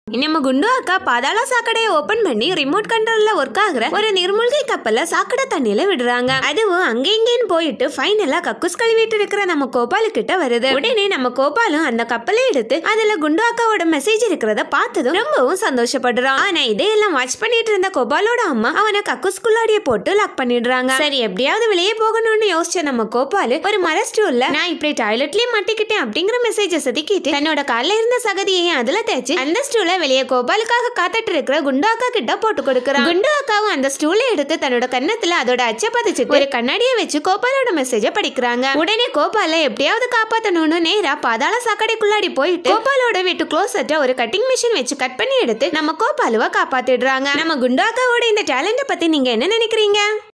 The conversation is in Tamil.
நம்ம குண்டு அக்கா பாதாள சாக்கடையை ஓபன் பண்ணி ரிமோட் கண்ட்ரோல்ல ஒர்க் ஆகுற ஒரு நீர்மூழ்கி கப்பல்ல சாக்கடை தண்ணியில விடுறாங்க அதுவும் அங்க இங்கேன்னு போயிட்டு ஃபைனலா கக்கூஸ் கழுவிட்டு இருக்கிற நம்ம கோபாலு கிட்ட வருது உடனே நம்ம கோபாலும் அந்த கப்பலை எடுத்து அதுல குண்டு அக்காவோட மெசேஜ் இருக்கிறத பார்த்ததும் ரொம்பவும் சந்தோஷப்படுறான் ஆனா இதையெல்லாம் வாட்ச் பண்ணிட்டு இருந்த கோபாலோட அம்மா அவனை கக்கூஸ்குள்ளாடிய போட்டு லாக் பண்ணிடுறாங்க சரி எப்படியாவது வெளியே போகணும்னு யோசிச்ச நம்ம கோபாலு ஒரு மர ஸ்டூல்ல நான் இப்படி டாய்லெட்லயே மாட்டிக்கிட்டேன் அப்படிங்கிற மெசேஜ செதுக்கிட்டு தன்னோட கால்ல இருந்த சகதியையும் அதுல தேய்ச்சு அந்த ஸ்டூலை வெளியே கோபாலுக்காக காத்துட்டு இருக்கிற குண்டு அக்கா கிட்ட போட்டு கொடுக்குறான் குண்டு அக்காவும் அந்த ஸ்டூலை எடுத்து தன்னோட கன்னத்துல அதோட அச்ச பதிச்சுட்டு ஒரு கண்ணாடியை வச்சு கோபாலோட மெசேஜ படிக்கிறாங்க உடனே கோபால எப்படியாவது காப்பாத்தணும்னு நேரா பாதாள சாக்கடைக்குள்ளாடி போயிட்டு கோபாலோட வீட்டு க்ளோசெட்ட ஒரு கட்டிங் மிஷின் வச்சு கட் பண்ணி எடுத்து நம்ம கோபாலுவை காப்பாத்திடுறாங்க நம்ம குண்டு அக்காவோட இந்த டேலண்ட பத்தி நீங்க என்ன நினைக்கிறீங்க